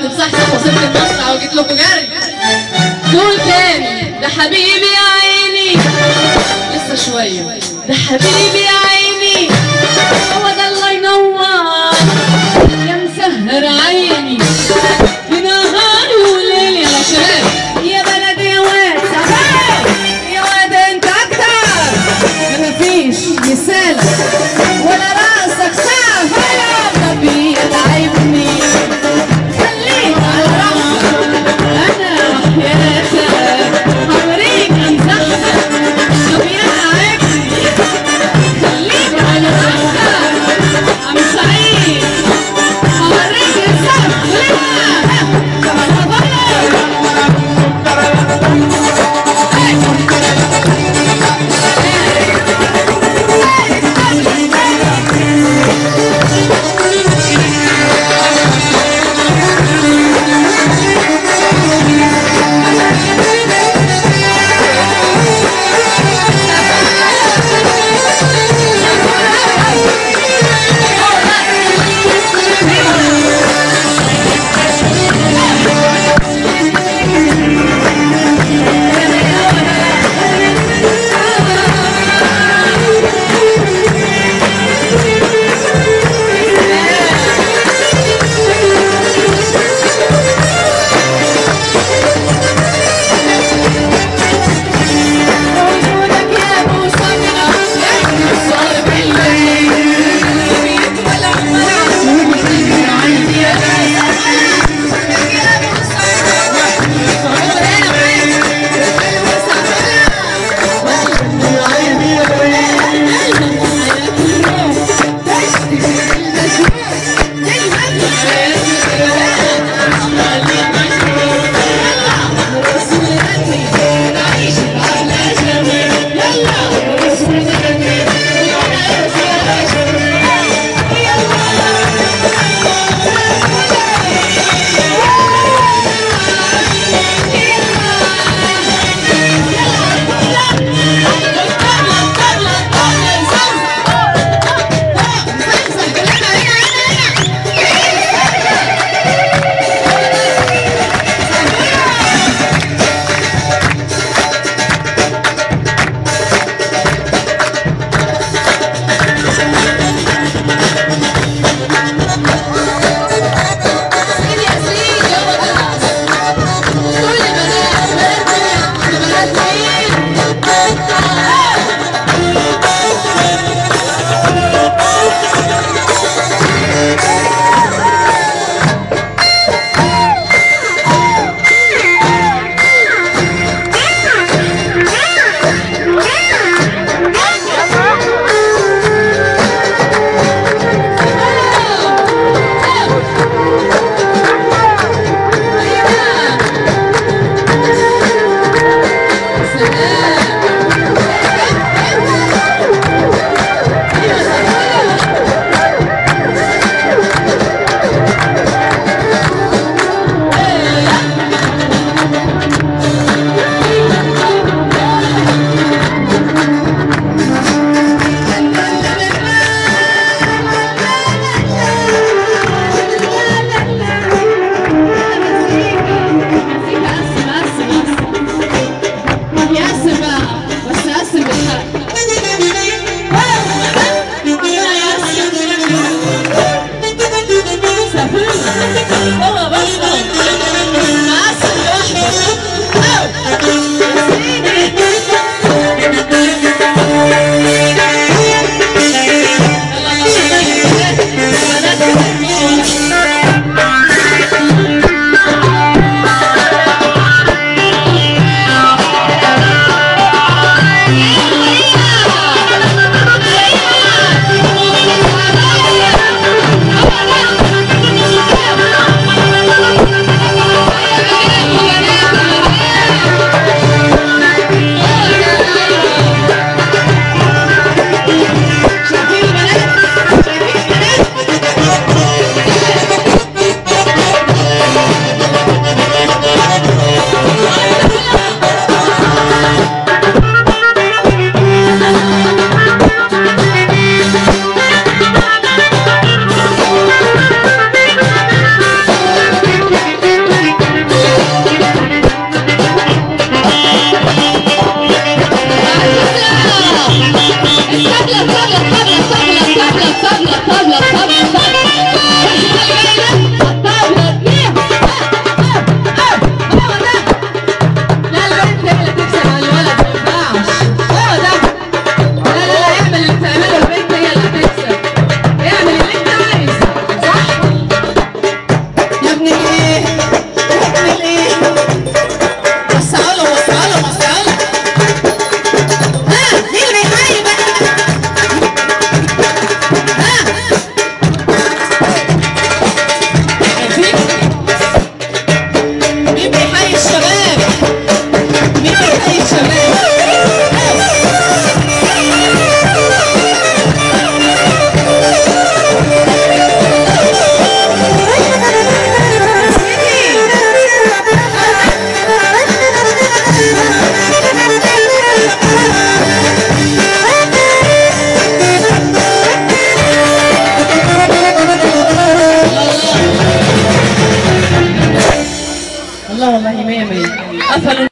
مصحصح وسبت المصنع وجيت لكم جري قول تاني ده حبيبي يا عيني لسه شوية ده حبيبي يا عيني هو ده الله ينور يا مسهر عيني في نهار وليل يا شباب يا بلدي يا واد سلام يا واد انت اكتر مفيش مثال ولا راسك ساف ولا طبيعي تعبني خليك على راحتك انا وحياتك هوريك امزحك طب يا عيبني خليك على راحتك عم سعيد هوريك الزف ابن الايه ابن الايه وسعوا له وسعوا له وسعوا له ها مين اللي بيحيي بقى ها عارفين مين بيحيي الشباب مين بيحيي الشباب الله والله مية مية قفلوا